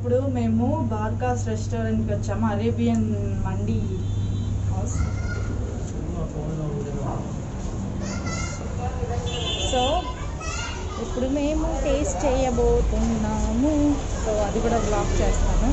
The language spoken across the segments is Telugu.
ఇప్పుడు మేము బార్కాస్ రెస్టారెంట్కి వచ్చాము అరేబియన్ మండి హౌస్ సో ఇప్పుడు మేము టేస్ట్ చేయబోతున్నాము సో అది కూడా బ్లాక్ చేస్తాను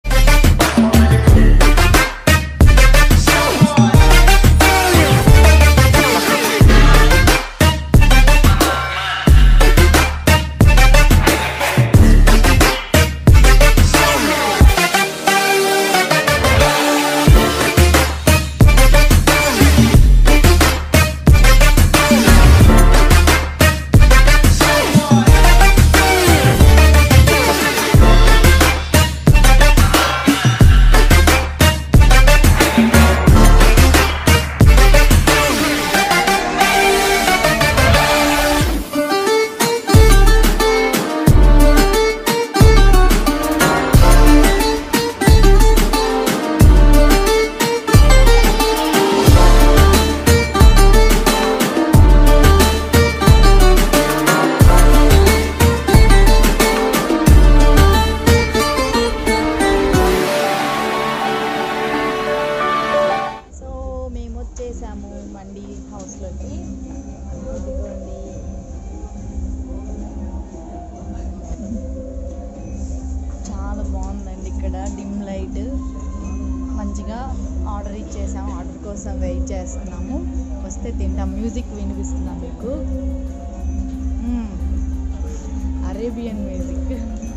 సో మేము వచ్చేసాము మండి హౌస్లోకి ఇదిగోండి చాలా బాగుందండి ఇక్కడ డిమ్ లైట్ మంచిగా ఆర్డర్ ఇచ్చేసాము ఆర్డర్ కోసం వెయిట్ చేస్తున్నాము వస్తే తింటాం మ్యూజిక్ వినిపిస్తున్నాం మీకు మ్మ్. అరేబియన్ మ్యూజిక్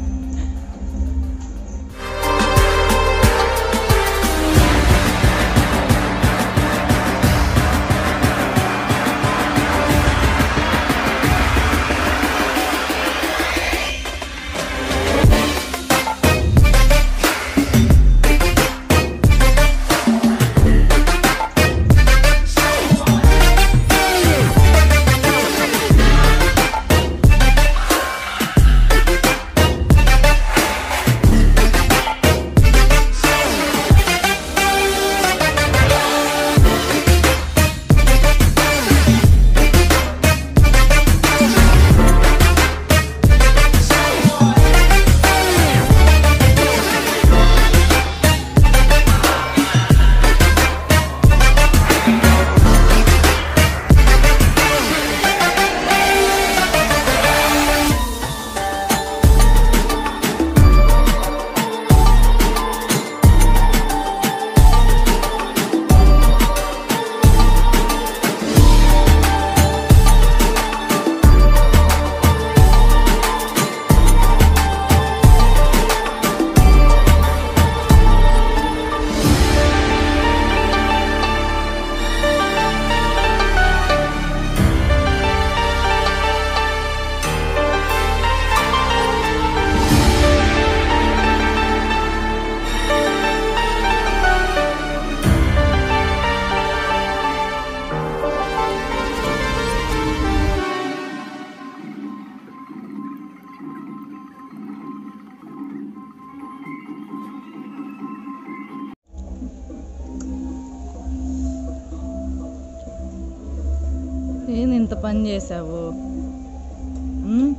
ఏంది ఇంత పని చేసావు మ్మ్?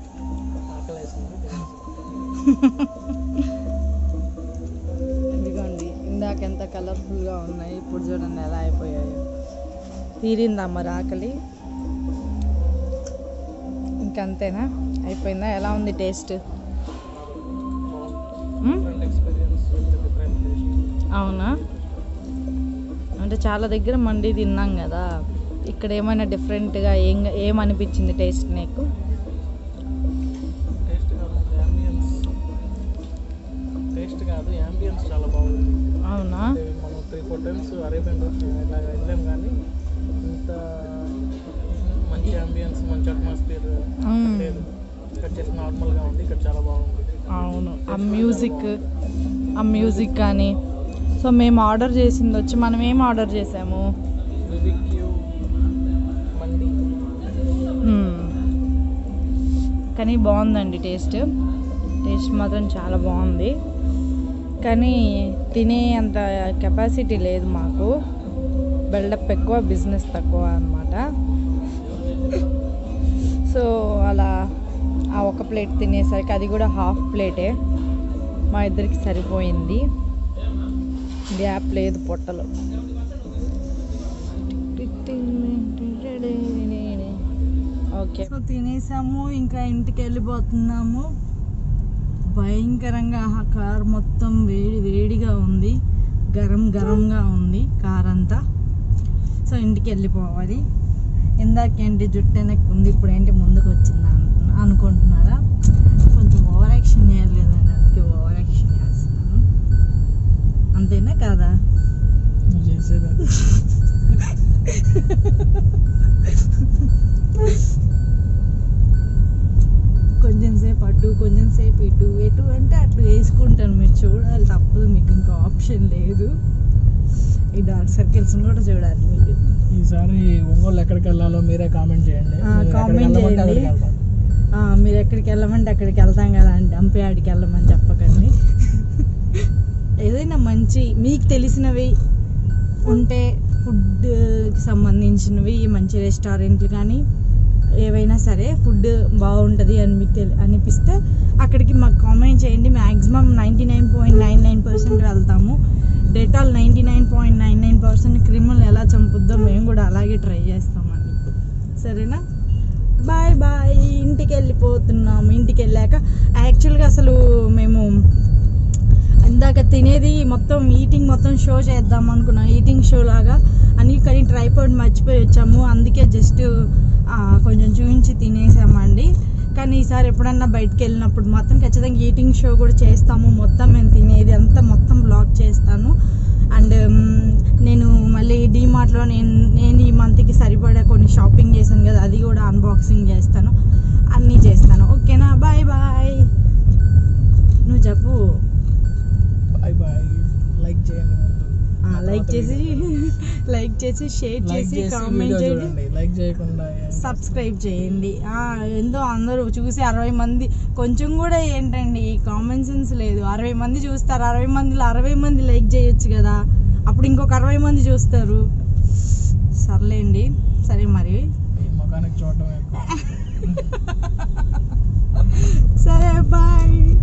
ఇదిగోండి ఇందాక ఎంత కలర్ఫుల్గా ఉన్నాయి ఇప్పుడు చూడండి ఎలా అయిపోయాయో తీరిందా మరి ఆకలి ఇంకంతేనా అయిపోయిందా ఎలా ఉంది టేస్ట్ మ్మ్? అవునా అంటే చాలా దగ్గర మండి తిన్నాం కదా ఇక్కడ ఏమైనా డిఫరెంట్గా ఏం ఏమనిపించింది టేస్ట్ నీకు టేస్ట్ కాదు యాంబియన్స్ టేస్ట్ కాదు యాంబియన్స్ చాలా బాగుంది అవునా అంటే మనం three four times Arabian restaurant ఇలాగ వెళ్ళాం కానీ ఇంత మంచి యాంబియన్స్ మంచి అట్మాస్ఫియర్ మ్మ్. లేదు ఇక్కడ జస్ట్ నార్మల్గా ఉంది ఇక్కడ చాలా బాగుంది అవును ఆ మ్యూజిక్ ఆ మ్యూజిక్ కానీ సో మేము ఆర్డర్ చేసింది వచ్చి మనం ఏం ఆర్డర్ చేసాము బిబిక్యూ మండి మ్మ్. కానీ బాగుందండి టేస్ట్ టేస్ట్ మాత్రం చాలా బాగుంది కానీ తినే అంత కెపాసిటీ లేదు మాకు బిల్డప్ ఎక్కువ బిజినెస్ తక్కువ అన్నమాట సో అలా ఆ ఒక ప్లేట్ తినేసరికి అది కూడా హాఫ్ ప్లేటే మా ఇద్దరికి సరిపోయింది గ్యాప్ లేదు పొట్టలో ఓకే సో తినేసాము ఇంకా ఇంటికి వెళ్ళిపోతున్నాము భయంకరంగా ఆ కార్ మొత్తం వేడి వేడిగా ఉంది గరం గరంగా ఉంది కార్ అంతా సో ఇంటికి వెళ్ళిపోవాలి ఇందాకేంటి జుట్టు వెనక్కి ఉంది ఇప్పుడు ఏంటి ముందుకు వచ్చింది అను- అనుకుంటున్నారా కొంచెం ఓవర్ యాక్షన్ చేయలేదండి అందుకే ఓవర్ యాక్షన్ చేస్తున్నాను అంతేనా కాదా నువ్వు చేసేది అది. కొంచెం సేపు అటు కొంచెం సేపు ఇటు ఎటు అంటే అటు వేసుకుంటాను మీరు చూడాలి తప్పదు మీకు ఇంకా ఆప్షన్ లేదు ఈ డార్క్ సర్కిల్స్ కూడా చూడాలి మీరు ఈసారి ఒంగోలు ఎక్కడికి వెళ్ళాలో మీరే కామెంట్ చేయండి ఆ, మీరు ఎక్కడికి comment వెళ్ళమంటే చేయండి. అక్కడికి వెళ్తాం. ఆ, మీరు ఎక్కడికి వెళ్ళమంటే అక్కడికి వెళ్తాం కదా అంటే అంపే ఆడికి వెళ్ళమని చెప్పకండి ఏదైనా మంచి మీకు తెలిసినవి ఉంటే ఫుడ్కి సంబంధించినవి మంచి రెస్టారెంట్లు కానీ ఏవైనా సరే ఫుడ్ బాగుంటుంది అని మీకు తెలి అనిపిస్తే అక్కడికి మాకు కామెంట్ చేయండి maximum ninety nine point nine nine percent వెళ్తాము Dettol ninety nine point nine nine percent క్రిములు ఎలా చంపుద్దో మేము కూడా అలాగే ట్రై చేస్తామండి సరేనా బాయ్ బాయ్ ఇంటికి వెళ్ళిపోతున్నాము ఇంటికి వెళ్ళాక యాక్చువల్గా అసలు మేము ఇందాక తినేది మొత్తం ఈటింగ్ మొత్తం షో చేద్దాం అనుకున్నాం ఈటింగ్ షో లాగా అని కానీ ట్రైపాడ్ మర్చిపోయి వచ్చాము అందుకే జస్ట్ కొంచెం చూపించి తినేసామండి కానీ ఈసారి ఎప్పుడన్నా బయటకు వెళ్ళినప్పుడు మాత్రం ఖచ్చితంగా ఈటింగ్ షో కూడా చేస్తాము మొత్తం మేము తినేది అంతా మొత్తం బ్లాగ్ చేస్తాను అండ్ నేను మళ్ళీ డీమార్ట్లో నేను నేను ఈ మంత్కి సరిపడా కొన్ని షాపింగ్ చేశాను కదా అది కూడా అన్బాక్సింగ్ చేస్తాను అన్నీ చేస్తాను ఓకేనా బాయ్ బాయ్ నువ్వు చెప్పు బాయ్ బాయ్ లైక్ చేయండి ముందు. ఆ, లైక్ చేసి లైక్ చేసి షేర్ లైక్ చేసి చేసి కామెంట్ వీడియో చేయండి చూడండి లైక్ చేయకుండా సబ్స్క్రైబ్ చేయండి ఆ, ఏందో అందరూ చూసి అరవై మంది కొంచెం కూడా ఏంటండి కామన్ సెన్స్ లేదు అరవై మంది చూస్తారు అరవై మందిలో అరవై మంది లైక్ చేయొచ్చు కదా అప్పుడు ఇంకొక అరవై మంది చూస్తారు సర్లేండి సరే మరి ఈ ముఖానికి చూడటం ఎక్కువ సరే బాయ్